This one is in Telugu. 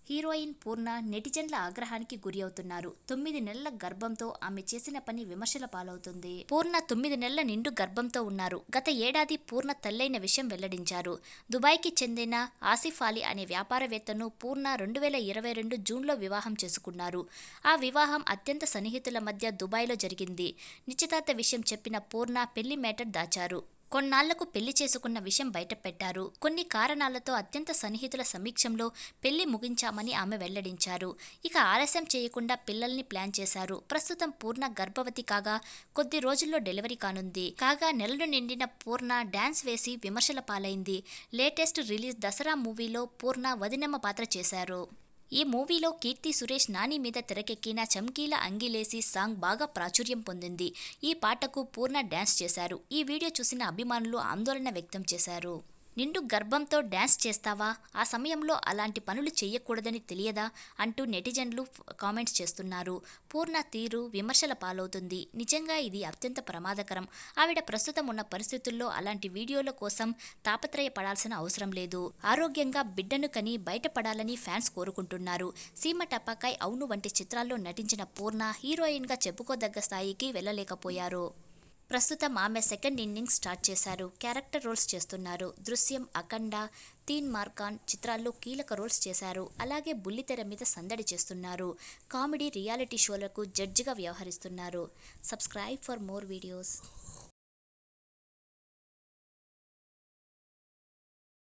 హీరోయిన్ పూర్ణ నెటిజన్ల ఆగ్రహానికి గురి అవుతున్నారు తొమ్మిది నెలల గర్భంతో ఆమె చేసిన పని విమర్శల పాలవుతుంది పూర్ణ తొమ్మిది నెలల నిండు గర్భంతో ఉన్నారు గత ఏడాది పూర్ణ తల్లైన విషయం వెల్లడించారు దుబాయ్కి చెందిన ఆసిఫ్ అలీ అనే వ్యాపారవేత్తను పూర్ణ రెండు వేల ఇరవై రెండు జూన్లో వివాహం చేసుకున్నారు ఆ వివాహం అత్యంత సన్నిహితుల మధ్య దుబాయ్లో జరిగింది నిశ్చితార్థ విషయం చెప్పిన పూర్ణ పెళ్లి మేటర్ దాచారు కొన్నాళ్లకు పెళ్లి చేసుకున్న విషయం బయటపెట్టారు కొన్ని కారణాలతో అత్యంత సన్నిహితుల సమీక్షంలో పెళ్లి ముగించామని ఆమె వెల్లడించారు ఇక ఆలస్యం చేయకుండా పిల్లల్ని ప్లాన్ చేశారు ప్రస్తుతం పూర్ణ గర్భవతి కాగా కొద్ది రోజుల్లో డెలివరీ కానుంది కాగా నెలలు నిండిన పూర్ణ డాన్స్ వేసి విమర్శల పాలైంది లేటెస్ట్ రిలీజ్ దసరా మూవీలో పూర్ణ వదినమ్మ పాత్ర చేశారు ఈ మూవీలో కీర్తి సురేష్ నాని మీద తెరకెక్కిన చమ్కీల అంగిలేసి సాంగ్ బాగా ప్రాచుర్యం పొందింది ఈ పాటకు పూర్ణ డ్యాన్స్ చేశారు ఈ వీడియో చూసిన అభిమానులు ఆందోళన వ్యక్తం చేశారు నిండు గర్భంతో డ్యాన్స్ చేస్తావా ఆ సమయంలో అలాంటి పనులు చేయకూడదని తెలియదా అంటూ నెటిజన్లు కామెంట్స్ చేస్తున్నారు పూర్ణ తీరు విమర్శల పాలవుతుంది నిజంగా ఇది అత్యంత ప్రమాదకరం ఆవిడ ప్రస్తుతం ఉన్న పరిస్థితుల్లో అలాంటి వీడియోల కోసం తాపత్రయపడాల్సిన అవసరం లేదు ఆరోగ్యంగా బిడ్డను కని బయటపడాలని ఫ్యాన్స్ కోరుకుంటున్నారు సీమ టపాకాయ్ అవును వంటి చిత్రాల్లో నటించిన పూర్ణ హీరోయిన్గా చెప్పుకోదగ్గ స్థాయికి వెళ్ళలేకపోయారు ప్రస్తుతం ఆమె సెకండ్ ఇన్నింగ్స్ స్టార్ట్ చేశారు క్యారెక్టర్ రోల్స్ చేస్తున్నారు దృశ్యం అఖండ తీన్ మార్కాన్ చిత్రాల్లో కీలక రోల్స్ చేశారు అలాగే బుల్లితెర మీద సందడి చేస్తున్నారు కామెడీ రియాలిటీ షోలకు జడ్జిగా వ్యవహరిస్తున్నారు సబ్స్క్రైబ్ ఫర్ మోర్ వీడియోస్